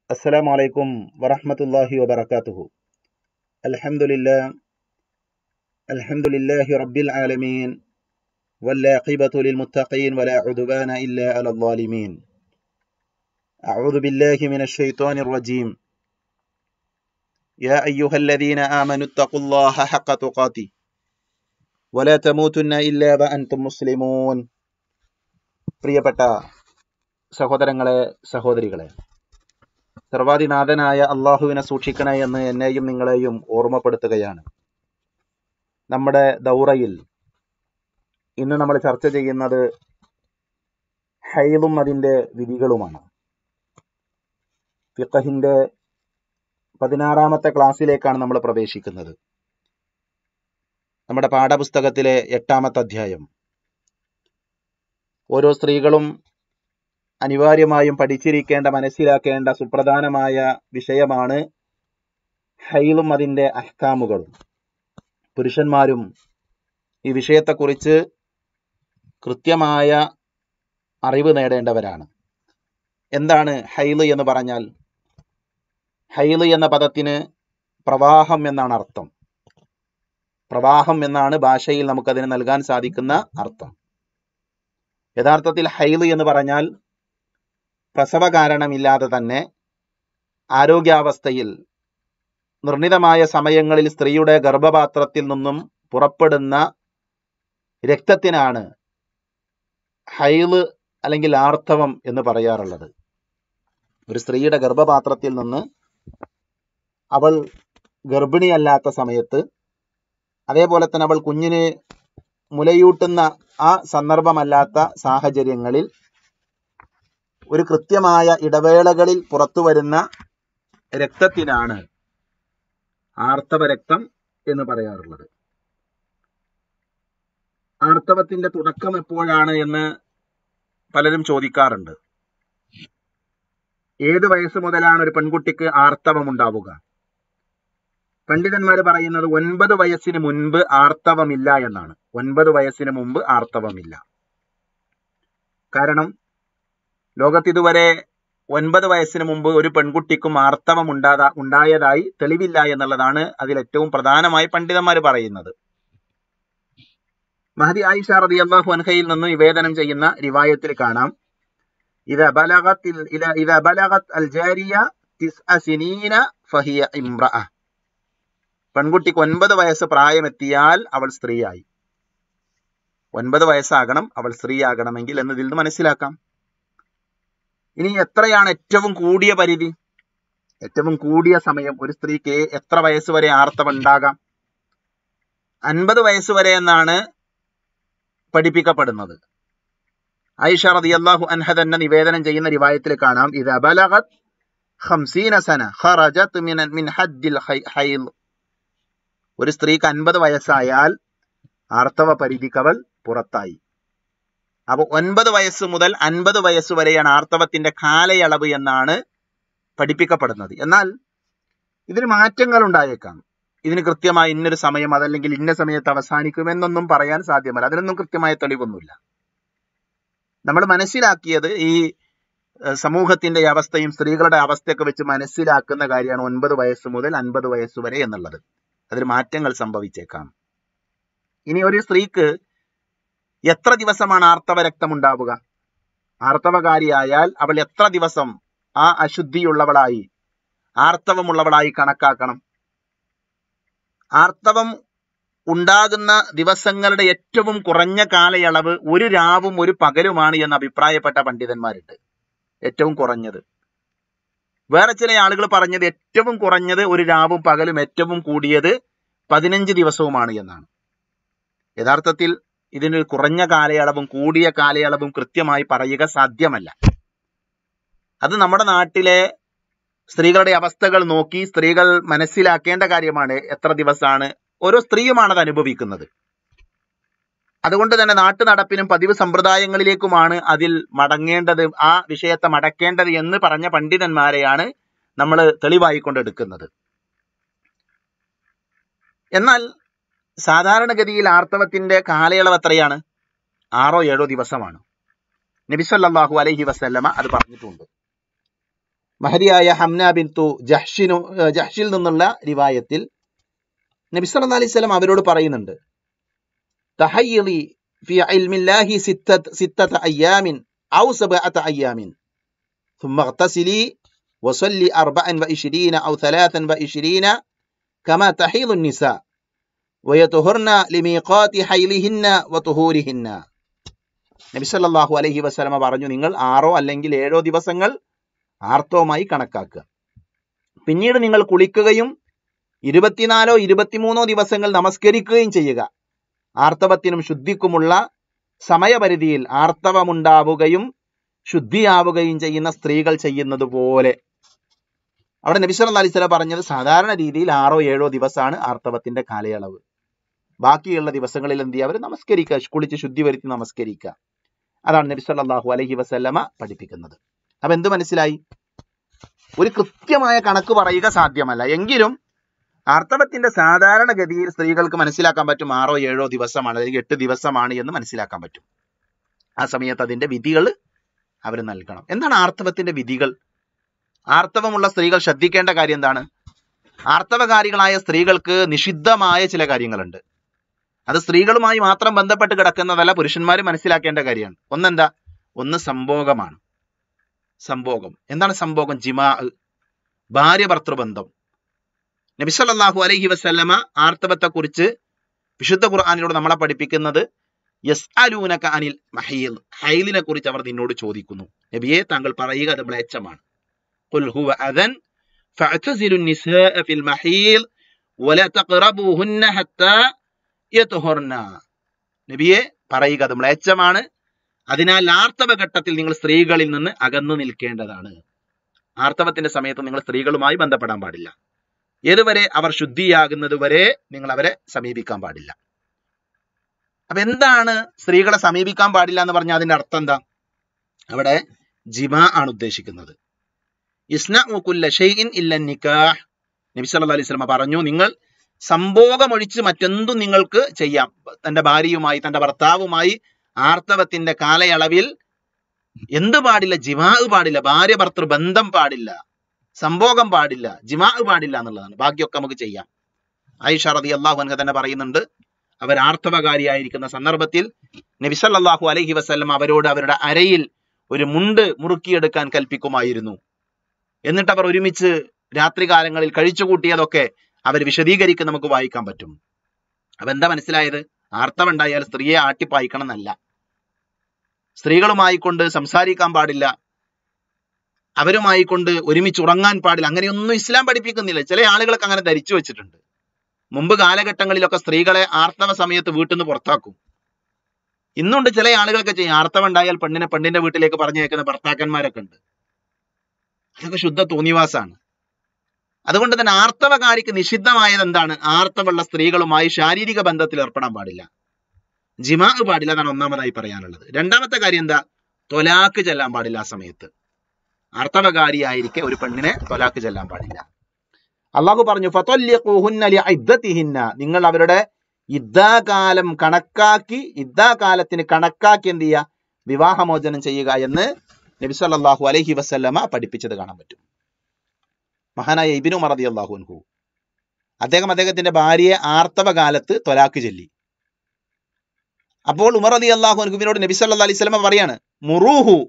السلام عليكم ورحمة الله وبركاته الحمد لله الحمد لله رب العالمين والعاقبة للمتقين ولا عدوان إلا على الظالمين أعوذ بالله من الشيطان الرجيم يا أيها الذين آمنوا اتقوا الله حق تقاته ولا تموتن إلا وأنتم مسلمون പ്രിയപ്പെട്ട സഹോദരങ്ങളെ സഹോദരികളെ സർവാധിനാഥനായ അള്ളാഹുവിനെ സൂക്ഷിക്കണേ എന്ന് എന്നെയും നിങ്ങളെയും ഓർമ്മപ്പെടുത്തുകയാണ് നമ്മുടെ ദൗറയിൽ ഇന്ന് നമ്മൾ ചർച്ച ചെയ്യുന്നത് ഹൈലും അതിൻ്റെ വിധികളുമാണ് ഫിഖഹിന്റെ പതിനാറാമത്തെ ക്ലാസ്സിലേക്കാണ് നമ്മൾ പ്രവേശിക്കുന്നത് നമ്മുടെ പാഠപുസ്തകത്തിലെ എട്ടാമത്തെ അധ്യായം ഓരോ സ്ത്രീകളും അനിവാര്യമായും പഠിച്ചിരിക്കേണ്ട മനസ്സിലാക്കേണ്ട സുപ്രധാനമായ വിഷയമാണ് ഹൈലും അതിൻ്റെ അഹ്കാമുകളും പുരുഷന്മാരും ഈ വിഷയത്തെക്കുറിച്ച് കൃത്യമായ അറിവ് നേടേണ്ടവരാണ് എന്താണ് ഹൈല് എന്ന് പറഞ്ഞാൽ ഹൈല് എന്ന പദത്തിന് പ്രവാഹം എന്നാണ് അർത്ഥം പ്രവാഹം എന്നാണ് ഭാഷയിൽ നമുക്കതിന് നൽകാൻ സാധിക്കുന്ന അർത്ഥം യഥാർത്ഥത്തിൽ ഹൈല് എന്ന് പറഞ്ഞാൽ പ്രസവ കാരണമില്ലാതെ തന്നെ ആരോഗ്യാവസ്ഥയിൽ നിർണിതമായ സമയങ്ങളിൽ സ്ത്രീയുടെ ഗർഭപാത്രത്തിൽ നിന്നും പുറപ്പെടുന്ന രക്തത്തിനാണ് ഹൈല് അല്ലെങ്കിൽ ആർത്തവം എന്ന് പറയാറുള്ളത് ഒരു സ്ത്രീയുടെ ഗർഭപാത്രത്തിൽ നിന്ന് അവൾ ഗർഭിണിയല്ലാത്ത സമയത്ത് അതേപോലെ തന്നെ അവൾ കുഞ്ഞിന് മുലയൂട്ടുന്ന ആ സന്ദർഭമല്ലാത്ത സാഹചര്യങ്ങളിൽ ഒരു കൃത്യമായ ഇടവേളകളിൽ പുറത്തു വരുന്ന രക്തത്തിനാണ് ആർത്തവ രക്തം എന്ന് പറയാറുള്ളത് ആർത്തവത്തിന്റെ തുടക്കം എപ്പോഴാണ് എന്ന് പലരും ചോദിക്കാറുണ്ട് ഏത് വയസ്സ് മുതലാണ് ഒരു പെൺകുട്ടിക്ക് ആർത്തവം ഉണ്ടാവുക പണ്ഡിതന്മാർ പറയുന്നത് ഒൻപത് വയസ്സിന് മുൻപ് ആർത്തവമില്ല എന്നാണ് ഒൻപത് വയസ്സിന് മുമ്പ് ആർത്തവമില്ല കാരണം ലോകത്ത് ഇതുവരെ ഒൻപത് വയസ്സിന് മുമ്പ് ഒരു പെൺകുട്ടിക്കും ആർത്തവം ഉണ്ടാതാ ഉണ്ടായതായി തെളിവില്ല എന്നുള്ളതാണ് അതിൽ ഏറ്റവും പ്രധാനമായി പണ്ഡിതന്മാർ പറയുന്നത് മഹദി ആയിഷ റതി അള്ളാഹു അൻഹയിൽ നിന്ന് നിവേദനം ചെയ്യുന്ന റിവായത്തിൽ കാണാം ഇത ബലഗത്തിൽ ഇത ബലഗത് അൽ ജാരിയ തിസ്അ സിനീന ഫഹിയ ഇംറഅ പെൺകുട്ടിക്ക് ഒൻപത് വയസ്സ് പ്രായമെത്തിയാൽ അവൾ സ്ത്രീയായി ഒൻപത് വയസ്സാകണം അവൾ സ്ത്രീയാകണമെങ്കിൽ എന്നതിൽ നിന്ന് മനസ്സിലാക്കാം ഇനി എത്രയാണ് ഏറ്റവും കൂടിയ പരിധി ഏറ്റവും കൂടിയ സമയം ഒരു സ്ത്രീക്ക് എത്ര വയസ്സ് വരെ ആർത്തവം ഉണ്ടാകാം അൻപത് വയസ്സ് വരെ എന്നാണ് പഠിപ്പിക്കപ്പെടുന്നത് ഐഷ റളിയല്ലാഹു അൻഹ തന്നെ നിവേദനം ചെയ്യുന്ന റിവായത്തിൽ കാണാം ഇത് ബലഗത് ഖംസീന സന ഖറജത് മിൻ മിൻ ഹദ്ദിൽ ഹൈൽ ഒരു സ്ത്രീക്ക് അൻപത് വയസ്സായാൽ ആർത്തവ പരിധിക്കവൾ പുറത്തായി അപ്പൊ ഒൻപത് വയസ്സ് മുതൽ അൻപത് വയസ്സ് വരെയാണ് ആർത്തവത്തിന്റെ കാലയളവ് എന്നാണ് പഠിപ്പിക്കപ്പെടുന്നത് എന്നാൽ ഇതിന് മാറ്റങ്ങൾ ഉണ്ടായേക്കാം ഇതിന് കൃത്യമായി ഇന്നൊരു സമയം അതല്ലെങ്കിൽ ഇന്ന സമയത്ത് അവസാനിക്കുമെന്നൊന്നും പറയാൻ സാധ്യമല്ല അതിനൊന്നും കൃത്യമായ തെളിവൊന്നുമില്ല നമ്മൾ മനസ്സിലാക്കിയത് ഈ സമൂഹത്തിന്റെ അവസ്ഥയും സ്ത്രീകളുടെ അവസ്ഥയൊക്കെ വെച്ച് മനസ്സിലാക്കുന്ന കാര്യമാണ് ഒൻപത് വയസ്സ് മുതൽ അൻപത് വയസ്സ് വരെ എന്നുള്ളത് അതിൽ മാറ്റങ്ങൾ സംഭവിച്ചേക്കാം ഇനി ഒരു സ്ത്രീക്ക് എത്ര ദിവസമാണ് ആർത്തവ രക്തം ഉണ്ടാവുക ആർത്തവകാരിയായാൽ അവൾ എത്ര ദിവസം ആ അശുദ്ധിയുള്ളവളായി ആർത്തവമുള്ളവളായി കണക്കാക്കണം ആർത്തവം ഉണ്ടാകുന്ന ദിവസങ്ങളുടെ ഏറ്റവും കുറഞ്ഞ കാലയളവ് ഒരു രാവും ഒരു പകലുമാണ് എന്ന് അഭിപ്രായപ്പെട്ട പണ്ഡിതന്മാരുണ്ട് ഏറ്റവും കുറഞ്ഞത് വേറെ ചില ആളുകൾ പറഞ്ഞത് ഏറ്റവും കുറഞ്ഞത് ഒരു രാവും പകലും ഏറ്റവും കൂടിയത് പതിനഞ്ച് ദിവസവുമാണ് എന്നാണ് യഥാർത്ഥത്തിൽ ഇതിന് കുറഞ്ഞ കാലയളവും കൂടിയ കാലയളവും കൃത്യമായി പറയുക സാധ്യമല്ല അത് നമ്മുടെ നാട്ടിലെ സ്ത്രീകളുടെ അവസ്ഥകൾ നോക്കി സ്ത്രീകൾ മനസ്സിലാക്കേണ്ട കാര്യമാണ് എത്ര ദിവസമാണ് ഓരോ സ്ത്രീയുമാണ് അത് അനുഭവിക്കുന്നത് അതുകൊണ്ട് തന്നെ നാട്ടു നടപ്പിനും പതിവ് സമ്പ്രദായങ്ങളിലേക്കുമാണ് അതിൽ മടങ്ങേണ്ടത് ആ വിഷയത്തെ മടക്കേണ്ടത് എന്ന് പറഞ്ഞ പണ്ഡിതന്മാരെയാണ് നമ്മൾ തെളിവായി കൊണ്ടെടുക്കുന്നത് എന്നാൽ സാധാരണഗതിയിൽ ആർത്തവത്തിന്റെ കാലയളവ് എത്രയാണ് ആറോ ഏഴോ ദിവസമാണ് നബിസല്ലാഹു അലൈഹി വസല്ലമ അത് പറഞ്ഞിട്ടുണ്ട് മഹരിയായ ഹംന ബിന്തു ജഹ്ഷിനു ജഹ്ഷിൽ നിന്നുള്ള റിവായത്തിൽ നബി സല്ലല്ലാഹു അലൈഹി വസല്ലം അവരോട് പറയുന്നുണ്ട് തഹയ്യലി ഫി ഇൽമില്ലാഹി സിത്തത്ത് സിത്തത അയ്യാമിൻ ഔ സബഅത അയ്യാമിൻ ثم اغتسلي وصلي أربعا وعشرين أو ثلاثا وعشرين كما تحيض النساء ويطهرن لميقات حيلهن وطهورهن നബി സല്ലല്ലാഹു അലൈഹി വസല്ലമ പറഞ്ഞു നിങ്ങൾ ആറോ അല്ലെങ്കിൽ ഏഴോ ദിവസങ്ങൾ ആർത്തവമായി കണക്കാക്കുക പിന്നീട് നിങ്ങൾ കുളിക്കുകയും ഇരുപത്തിനാലോ ഇരുപത്തിമൂന്നോ ദിവസങ്ങൾ നമസ്കരിക്കുകയും ചെയ്യുക ആർത്തവത്തിനും ശുദ്ധിക്കുമുള്ള സമയപരിധിയിൽ ആർത്തവമുണ്ടാവുകയും ശുദ്ധിയാവുകയും ചെയ്യുന്ന സ്ത്രീകൾ ചെയ്യുന്നത് പോലെ അവിടെ നബി സല്ലല്ലാഹു അലൈഹി വസല്ലം പറഞ്ഞത് സാധാരണ രീതിയിൽ ആറോ ഏഴോ ദിവസമാണ് ആർത്തവത്തിന്റെ കാലയളവ് ബാക്കിയുള്ള ദിവസങ്ങളിൽ എന്ത് ചെയ്യുക അവർ നമസ്കരിക്കുക കുളിച്ച് ശുദ്ധി വരുത്തി നമസ്കരിക്കുക അതാണ് നബി സല്ലല്ലാഹു അലൈഹി വസല്ലമ പഠിപ്പിക്കുന്നത് അപ്പൊ എന്ത് മനസ്സിലായി ഒരു കൃത്യമായ കണക്ക് പറയുക സാധ്യമല്ല എങ്കിലും ആർത്തവത്തിന്റെ സാധാരണഗതിയിൽ സ്ത്രീകൾക്ക് മനസ്സിലാക്കാൻ പറ്റും ആറോ ഏഴോ ദിവസമാണ് അല്ലെങ്കിൽ എട്ട് ദിവസമാണ് എന്ന് മനസ്സിലാക്കാൻ പറ്റും ആ സമയത്ത് അതിന്റെ വിധികൾ അവർ നൽകണം എന്താണ് ആർത്തവത്തിന്റെ വിധികൾ ആർത്തവമുള്ള സ്ത്രീകൾ ശ്രദ്ധിക്കേണ്ട കാര്യം എന്താണ് ആർത്തവകാരികളായ സ്ത്രീകൾക്ക് നിഷിദ്ധമായ ചില കാര്യങ്ങളുണ്ട് അത് സ്ത്രീകളുമായി മാത്രം ബന്ധപ്പെട്ട് കിടക്കുന്നതല്ല പുരുഷന്മാർ മനസ്സിലാക്കേണ്ട കാര്യമാണ് ഒന്നെന്താ ഒന്ന് സംഭോഗമാണ് സംഭോഗം എന്താണ് സംഭോഗം ജിമാ ഭാര്യ ഭർത്തൃബന്ധം നബി സല്ലല്ലാഹു അലൈഹി വസല്ലമ ആർത്തവത്തെ കുറിച്ച് വിശുദ്ധ ഖുർആാനിലൂടെ നമ്മളെ പഠിപ്പിക്കുന്നത് യസ്അലൂനക അനിൽ മഹീൽ ഹൈലിനെ കുറിച്ച് അവർ നിന്നോട് ചോദിക്കുന്നു നബിയെ താങ്കൾ പറയുക അത് മ്ലേച്ഛമാണ് ഖുൽ ഹുവ അദൻ ഫഅ്തസിലു النساء في المحيض ولا تقربوهن حتى يطهرن നബിയെ പറയുക അത് മ്ലേച്ഛമാണ് അതിനാൽ ആർത്തവ ഘട്ടത്തിൽ നിങ്ങൾ സ്ത്രീകളിൽ നിന്ന് അകന്നു നിൽക്കേണ്ടതാണ് ആർത്തവത്തിന്റെ സമയത്ത് നിങ്ങൾ സ്ത്രീകളുമായി ബന്ധപ്പെടാൻ പാടില്ല ഏതുവരെ അവർ ശുദ്ധിയാകുന്നത് വരെ നിങ്ങൾ അവരെ സമീപിക്കാൻ പാടില്ല അപ്പൊ എന്താണ് സ്ത്രീകളെ സമീപിക്കാൻ പാടില്ല എന്ന് പറഞ്ഞാൽ അതിന്റെ അർത്ഥം എന്താ അവിടെ ജിമാ ആണ് ഉദ്ദേശിക്കുന്നത് ഇസ്നഉകുല്ല ഷൈഇൻ ഇല്ല നിക്കാഹ് നബി സല്ലല്ലാഹു അലൈഹി വസല്ലം പറഞ്ഞു നിങ്ങൾ സംഭോഗമൊഴിച്ച് മറ്റെന്തും നിങ്ങൾക്ക് ചെയ്യാം തന്റെ ഭാര്യയുമായി തന്റെ ഭർത്താവുമായി ആർത്തവത്തിന്റെ കാലയളവിൽ എന്ത് പാടില്ല ജിമാ പാടില്ല ഭാര്യ ഭർത്തൃ ബന്ധം പാടില്ല സംഭോഗം പാടില്ല ജിമാ പാടില്ല എന്നുള്ളതാണ് ബാക്കിയൊക്കെ നമുക്ക് ചെയ്യാം ആയിഷ റതി അള്ളാഹു അൻഹ തന്നെ പറയുന്നുണ്ട് അവർ ആർത്തവകാരിയായിരിക്കുന്ന സന്ദർഭത്തിൽ നബിസല്ലാഹു അലൈഹി വസല്ലം അവരോട് അവരുടെ അരയിൽ ഒരു മുണ്ട് മുറുക്കിയെടുക്കാൻ കൽപ്പിക്കുമായിരുന്നു എന്നിട്ട് അവർ ഒരുമിച്ച് രാത്രികാലങ്ങളിൽ കഴിച്ചുകൂട്ടിയതൊക്കെ അവർ വിശദീകരിക്കുന്ന നമുക്ക് വായിക്കാൻ പറ്റും അപ്പൊ എന്താ മനസ്സിലായത് ആർത്തവം ഉണ്ടായാൽ സ്ത്രീയെ ആട്ടിപ്പായിക്കണം എന്നല്ല സ്ത്രീകളുമായി കൊണ്ട് സംസാരിക്കാൻ പാടില്ല അവരുമായി കൊണ്ട് ഒരുമിച്ച് ഉറങ്ങാൻ പാടില്ല അങ്ങനെയൊന്നും ഇസ്ലാം പഠിപ്പിക്കുന്നില്ല ചില ആളുകളൊക്കെ അങ്ങനെ ധരിച്ചു വെച്ചിട്ടുണ്ട് മുമ്പ് കാലഘട്ടങ്ങളിലൊക്കെ സ്ത്രീകളെ ആർത്തവ സമയത്ത് വീട്ടിൽ നിന്ന് പുറത്താക്കും ഇന്നുണ്ട് ചില ആളുകളൊക്കെ ചെയ്യും ആർത്തവം ഉണ്ടായാൽ പെണ്ണിനെ പെണ്ണിന്റെ വീട്ടിലേക്ക് പറഞ്ഞേക്കുന്ന ഭർത്താക്കന്മാരൊക്കെ ഉണ്ട് അതൊക്കെ ശുദ്ധ തോന്നിവാസാണ് അതുകൊണ്ട് തന്നെ ആർത്തവകാരിക്ക് നിഷിദ്ധമായത് എന്താണ് ആർത്തവമുള്ള സ്ത്രീകളുമായി ശാരീരിക ബന്ധത്തിൽ ഏർപ്പെടാൻ പാടില്ല ജിമാ പാടില്ല എന്നാണ് ഒന്നാമതായി പറയാനുള്ളത് രണ്ടാമത്തെ കാര്യം എന്താ തൊലാക്ക് ചെല്ലാൻ പാടില്ല ആ സമയത്ത് ആർത്തവകാരിയായിരിക്കെ ഒരു പെണ്ണിനെ തൊലാക്ക് ചെല്ലാൻ പാടില്ല അള്ളാഹു പറഞ്ഞു ഫതൊല്യഖൂഹുന്ന ലിഇദ്ദതിഹിന്ന നിങ്ങൾ അവരുടെ യുദ്ധാകാലം കണക്കാക്കി യുദ്ധാകാലത്തിന് കണക്കാക്കി എന്ത് ചെയ്യുക വിവാഹമോചനം ചെയ്യുക എന്ന് നബി സല്ലല്ലാഹു അലൈഹി വസല്ലമ പഠിപ്പിച്ചത് കാണാൻ പറ്റും മഹാനായ ഇബിനു മറതി അള്ളാഹു അൻഹു അദ്ദേഹം അദ്ദേഹത്തിന്റെ ഭാര്യയെ ആർത്തവ കാലത്ത് തൊലാക്ക് ചൊല്ലി അപ്പോൾ ഉമർ അലി അള്ളാഹു അൻഹുവിനോട് നബി സല്ലല്ലാഹു അലൈഹി വസല്ലമ പറയാണ് മുറൂഹു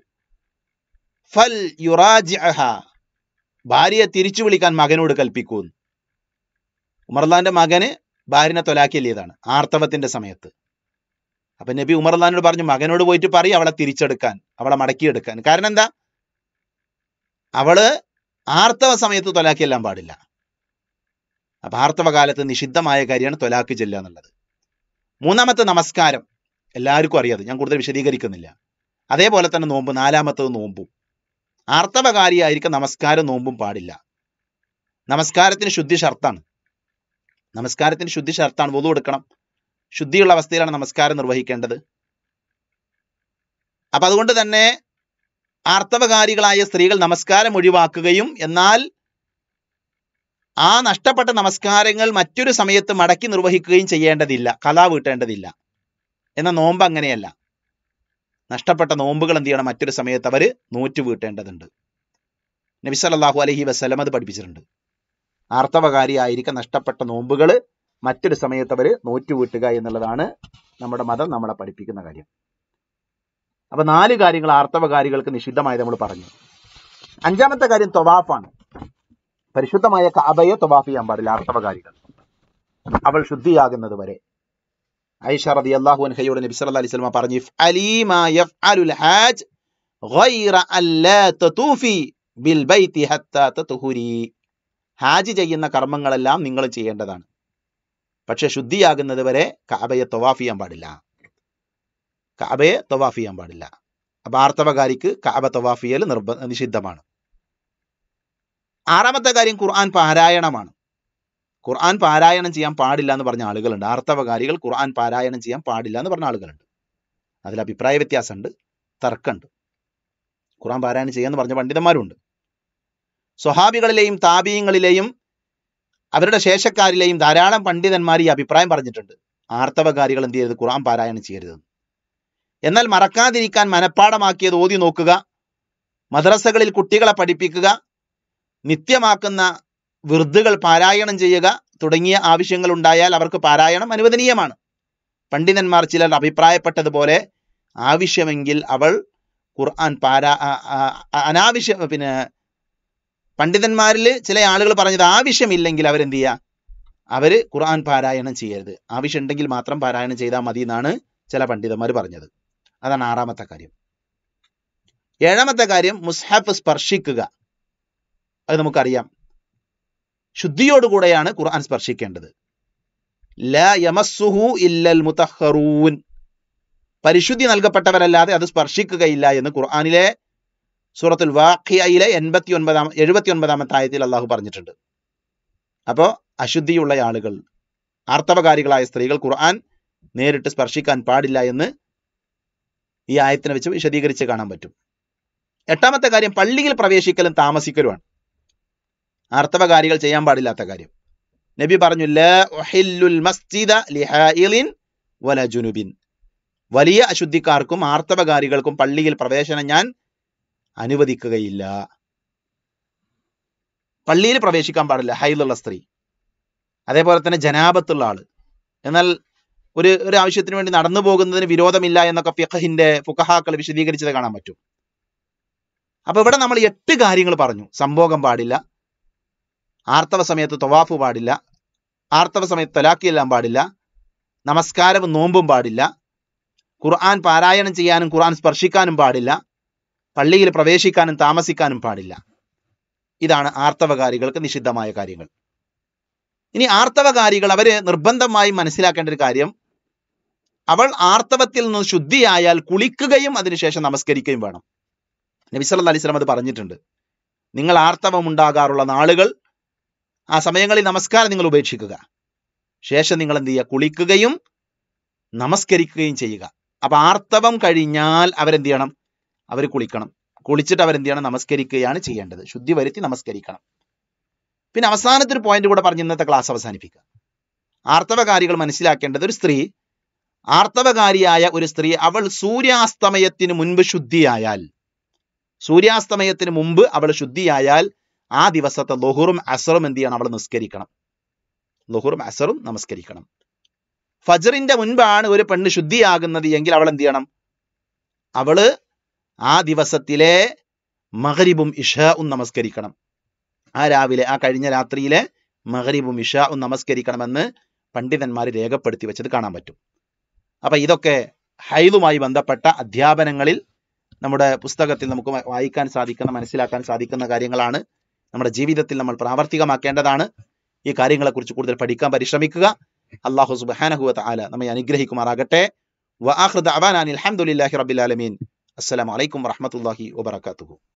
ഫൽ യുറാജിഅഹ ഭാര്യയെ തിരിച്ചു വിളിക്കാൻ മകനോട് കൽപ്പിക്കൂ ഉമർലാന്റെ മകന് ഭാര്യനെ തൊലാക്കിയല്ലിയതാണ് ആർത്തവത്തിന്റെ സമയത്ത് അപ്പൊ നബി ഉമർലാനോട് പറഞ്ഞു മകനോട് പോയിട്ട് പറയും അവളെ തിരിച്ചെടുക്കാൻ അവളെ മടക്കിയെടുക്കാൻ കാരണം എന്താ അവള് ആർത്തവ സമയത്ത് തൊലാക്കിയെല്ലാം പാടില്ല അപ്പൊ ആർത്തവ കാലത്ത് നിഷിദ്ധമായ കാര്യമാണ് തൊലാക്ക് ചെല്ലുക എന്നുള്ളത് മൂന്നാമത്തെ നമസ്കാരം എല്ലാവർക്കും അറിയാതെ ഞാൻ കൂടുതൽ വിശദീകരിക്കുന്നില്ല അതേപോലെ തന്നെ നോമ്പ് നാലാമത്തത് നോമ്പും ആർത്തവകാരിയായിരിക്കും നമസ്കാരം നോമ്പും പാടില്ല നമസ്കാരത്തിന് ശുദ്ധി ഷർത്താണ് നമസ്കാരത്തിന് ശുദ്ധി ഷർത്താണ് വധു എടുക്കണം ശുദ്ധിയുള്ള അവസ്ഥയിലാണ് നമസ്കാരം നിർവഹിക്കേണ്ടത് അപ്പൊ അതുകൊണ്ട് തന്നെ ആർത്തവകാരികളായ സ്ത്രീകൾ നമസ്കാരം ഒഴിവാക്കുകയും എന്നാൽ ആ നഷ്ടപ്പെട്ട നമസ്കാരങ്ങൾ മറ്റൊരു സമയത്ത് മടക്കി നിർവഹിക്കുകയും ചെയ്യേണ്ടതില്ല കലാ വീട്ടേണ്ടതില്ല എന്ന നോമ്പ് അങ്ങനെയല്ല നഷ്ടപ്പെട്ട നോമ്പുകൾ എന്ത് ചെയ്യണം മറ്റൊരു സമയത്ത് അവർ നൂറ്റ് വീട്ടേണ്ടതുണ്ട് നബി സല്ലല്ലാഹു അലൈഹി വസല്ലം അത് പഠിപ്പിച്ചിട്ടുണ്ട് ആർത്തവകാരിയായിരിക്കെ നഷ്ടപ്പെട്ട നോമ്പുകൾ മറ്റൊരു സമയത്ത് അവർ നോറ്റുവീട്ടുക എന്നുള്ളതാണ് നമ്മുടെ മതം നമ്മളെ പഠിപ്പിക്കുന്ന കാര്യം അപ്പൊ നാല് കാര്യങ്ങൾ ആർത്തവകാരികൾക്ക് നിഷിദ്ധമായത് നമ്മൾ പറഞ്ഞു അഞ്ചാമത്തെ കാര്യം തൊവാഫാണ് പരിശുദ്ധമായ കാബയെ തൊവാഫ് ചെയ്യാൻ പാടില്ല ആർത്തവകാരികൾ അവൾ ശുദ്ധിയാകുന്നത് വരെ ഐഷ റതി അള്ളാഹു അൻഹയോട് നബി സല്ലല്ലാഹു അലൈഹി വസല്ലം പറഞ്ഞു "ഇഫ് അലീമാ യഫ്അലുൽ ഹാജ് ഗൈറ അല്ലാ തതൂഫി ബിൽ ബൈത്തി ഹത്താ തതുഹുരി ഹാജ് ചെയ്യുന്ന കർമ്മങ്ങളെല്ലാം നിങ്ങൾ ചെയ്യേണ്ടതാണ് പക്ഷെ ശുദ്ധിയാകുന്നത് വരെ കഅബയെ തവാഫ് ചെയ്യാൻ പാടില്ല കഅബയെ തവാഫ് ചെയ്യാൻ പാടില്ല അപ്പൊ ആർത്തവകാരിക്ക് കഅബ തവാഫ് ചെയ്യൽ നിർബ നിഷിദ്ധമാണ് ആറാമത്തെ കാര്യം ഖുർആൻ പാരായണമാണ് ഖുർആൻ പാരായണം ചെയ്യാൻ പാടില്ല എന്ന് പറഞ്ഞ ആളുകളുണ്ട് ആർത്തവകാരികൾ ഖുർആൻ പാരായണം ചെയ്യാൻ പാടില്ല എന്ന് പറഞ്ഞ ആളുകളുണ്ട് അതിൽ അഭിപ്രായ വ്യത്യാസമുണ്ട് തർക്കമുണ്ട് ഖുർആൻ പാരായണം ചെയ്യാന്ന് പറഞ്ഞ പണ്ഡിതന്മാരുണ്ട് സ്വഹാബികളിലെയും താപീയങ്ങളിലെയും അവരുടെ ശേഷക്കാരിലെയും ധാരാളം പണ്ഡിതന്മാർ ഈ അഭിപ്രായം പറഞ്ഞിട്ടുണ്ട് ആർത്തവകാരികൾ എന്ത് ചെയ്യരുത് ഖുർആൻ പാരായണം ചെയ്യരുത് എന്നാൽ മറക്കാതിരിക്കാൻ മനഃപ്പാടമാക്കിയത് ഓതി നോക്കുക മദ്രസകളിൽ കുട്ടികളെ പഠിപ്പിക്കുക നിത്യമാക്കുന്ന വിറുതുകൾ പാരായണം ചെയ്യുക തുടങ്ങിയ ആവശ്യങ്ങൾ ഉണ്ടായാൽ അവർക്ക് പാരായണം അനുവദനീയമാണ് പണ്ഡിതന്മാർ ചിലർ അഭിപ്രായപ്പെട്ടതുപോലെ ആവശ്യമെങ്കിൽ അവൾ ഖുർആൻ പാരാ ആ- ആ- ആ- അനാവശ്യം പിന്നെ പണ്ഡിതന്മാരിൽ ചില ആളുകൾ പറഞ്ഞത് ആവശ്യമില്ലെങ്കിൽ അവരെന്ത് ചെയ്യുക അവര് ഖുർആൻ പാരായണം ചെയ്യരുത് ആവശ്യമുണ്ടെങ്കിൽ മാത്രം പാരായണം ചെയ്താൽ മതി എന്നാണ് ചില പണ്ഡിതന്മാർ പറഞ്ഞത് അതാണ് ആറാമത്തെ കാര്യം ഏഴാമത്തെ കാര്യം മുസ്ഹഫ് സ്പർശിക്കുക അത് നമുക്കറിയാം ശുദ്ധിയോടുകൂടെയാണ് ഖുർആൻ സ്പർശിക്കേണ്ടത് ലാ യമസ്സുഹു ഇല്ലൽ മുതഹറൂൻ പരിശുദ്ധി നൽകപ്പെട്ടവരല്ലാതെ അത് സ്പർശിക്കുകയില്ല എന്ന് ഖുർആനിലെ സൂറത്തുൽ വാഖിയയിലെ എൺപത്തി ഒൻപതാം എഴുപത്തി ഒൻപതാമത്തെ ആയത്തിൽ അള്ളാഹു പറഞ്ഞിട്ടുണ്ട് അപ്പോൾ അശുദ്ധിയുള്ള ആളുകൾ ആർത്തവകാരികളായ സ്ത്രീകൾ ഖുർആൻ നേരിട്ട് സ്പർശിക്കാൻ പാടില്ല എന്ന് ഈ ആയത്തിനെ വെച്ച് വിശദീകരിച്ച് കാണാൻ പറ്റും എട്ടാമത്തെ കാര്യം പള്ളിയിൽ പ്രവേശിക്കലും താമസിക്കലുമാണ് ആർത്തവകാരികൾ ചെയ്യാൻ പാടില്ലാത്ത കാര്യം നബി പറഞ്ഞു "ലാ ഉഹില്ലുൽ മസ്ജിദ ലിഹായിലിൻ വല ജുനുബിൻ വലിയ അശുദ്ധിക്കാർക്കും ആർത്തവകാരികൾക്കും പള്ളിയിൽ പ്രവേശനം ഞാൻ അനുവദിക്കുകയില്ല പള്ളിയിൽ പ്രവേശിക്കാൻ പാടില്ല ഹൈലുള്ള സ്ത്രീ അതേപോലെ തന്നെ ജനാപത്തുള്ള ആള് എന്നാൽ ഒരു ഒരു ആവശ്യത്തിന് വേണ്ടി നടന്നു പോകുന്നതിന് വിരോധമില്ല എന്നൊക്കെ ഫിഖഹിന്റെ ഫുഖഹാക്കൾ വിശദീകരിച്ചത് കാണാൻ പറ്റും അപ്പൊ ഇവിടെ നമ്മൾ എട്ട് കാര്യങ്ങൾ പറഞ്ഞു സംഭോഗം പാടില്ല ആർത്തവ സമയത്ത് തൊവാഫ് പാടില്ല ആർത്തവ സമയത്ത് തലാക്കിയെല്ലാം പാടില്ല നമസ്കാരവും നോമ്പും പാടില്ല ഖുർആൻ പാരായണം ചെയ്യാനും ഖുർആൻ സ്പർശിക്കാനും പാടില്ല പള്ളിയിൽ പ്രവേശിക്കാനും താമസിക്കാനും പാടില്ല ഇതാണ് ആർത്തവകാരികൾക്ക് നിഷിദ്ധമായ കാര്യങ്ങൾ ഇനി ആർത്തവകാരികൾ അവര് നിർബന്ധമായി മനസ്സിലാക്കേണ്ട ഒരു കാര്യം അവൾ ആർത്തവത്തിൽ നിന്ന് ശുദ്ധിയായാൽ കുളിക്കുകയും അതിനുശേഷം നമസ്കരിക്കുകയും വേണം നബി സല്ലല്ലാഹു അലൈഹി വസല്ലം അത് പറഞ്ഞിട്ടുണ്ട് നിങ്ങൾ ആർത്തവം ഉണ്ടാകാറുള്ള നാളുകൾ ആ സമയങ്ങളിൽ നമസ്കാരം നിങ്ങൾ ഉപേക്ഷിക്കുക ശേഷം നിങ്ങൾ എന്ത് ചെയ്യുക കുളിക്കുകയും നമസ്കരിക്കുകയും ചെയ്യുക അപ്പൊ ആർത്തവം കഴിഞ്ഞാൽ അവരെന്ത് ചെയ്യണം അവർ കുളിക്കണം കുളിച്ചിട്ട് അവരെന്ത് ചെയ്യണം നമസ്കരിക്കുകയാണ് ചെയ്യേണ്ടത് ശുദ്ധി വരുത്തി നമസ്കരിക്കണം പിന്നെ അവസാനത്തെ ഒരു പോയിന്റ് കൂടെ പറഞ്ഞ് ഇന്നത്തെ ക്ലാസ് അവസാനിപ്പിക്കുക ആർത്തവകാരികൾ മനസ്സിലാക്കേണ്ടത് ഒരു സ്ത്രീ ആർത്തവകാരിയായ ഒരു സ്ത്രീ അവൾ സൂര്യാസ്തമയത്തിന് മുൻപ് ശുദ്ധിയായാൽ സൂര്യാസ്തമയത്തിന് മുമ്പ് അവൾ ശുദ്ധിയായാൽ ആ ദിവസത്തെ ലൊഹുറും അസറും എന്ത് ചെയ്യണം അവൾ നിസ്കരിക്കണം ലൊഹുറും അസറും നമസ്കരിക്കണം ഫജറിന്റെ മുൻപാണ് ഒരു പെണ്ണ് ശുദ്ധിയാകുന്നത് എങ്കിൽ അവൾ എന്ത് ചെയ്യണം അവള് ആ ദിവസത്തിലെ മഹരിബും ഇഷാവും നമസ്കരിക്കണം ആ രാവിലെ ആ കഴിഞ്ഞ രാത്രിയിലെ മഹരിബും ഇഷാവും നമസ്കരിക്കണമെന്ന് പണ്ഡിതന്മാർ രേഖപ്പെടുത്തി വെച്ചത് കാണാൻ പറ്റും അപ്പൊ ഇതൊക്കെ ഹൈലുമായി ബന്ധപ്പെട്ട അധ്യാപനങ്ങളിൽ നമ്മുടെ പുസ്തകത്തിൽ നമുക്ക് വാ- വായിക്കാൻ സാധിക്കുന്ന മനസ്സിലാക്കാൻ സാധിക്കുന്ന കാര്യങ്ങളാണ് നമ്മുടെ ജീവിതത്തിൽ നമ്മൾ പ്രാവർത്തികമാക്കേണ്ടതാണ് ഈ കാര്യങ്ങളെക്കുറിച്ച് കൂടുതൽ പഠിക്കാൻ പരിശ്രമിക്കുക അള്ളാഹു സുബ്ഹാനഹു വ തആല നമ്മെ അനുഗ്രഹിക്കുമാറാകട്ടെ വ ആഖിറു ദഅവാനാ അനിൽ ഹംദുലില്ലാഹി റബ്ബിൽ ആലമീൻ അസ്സലാമു അലൈക്കും വറഹ്മത്തുള്ളാഹി വബറകാതുഹു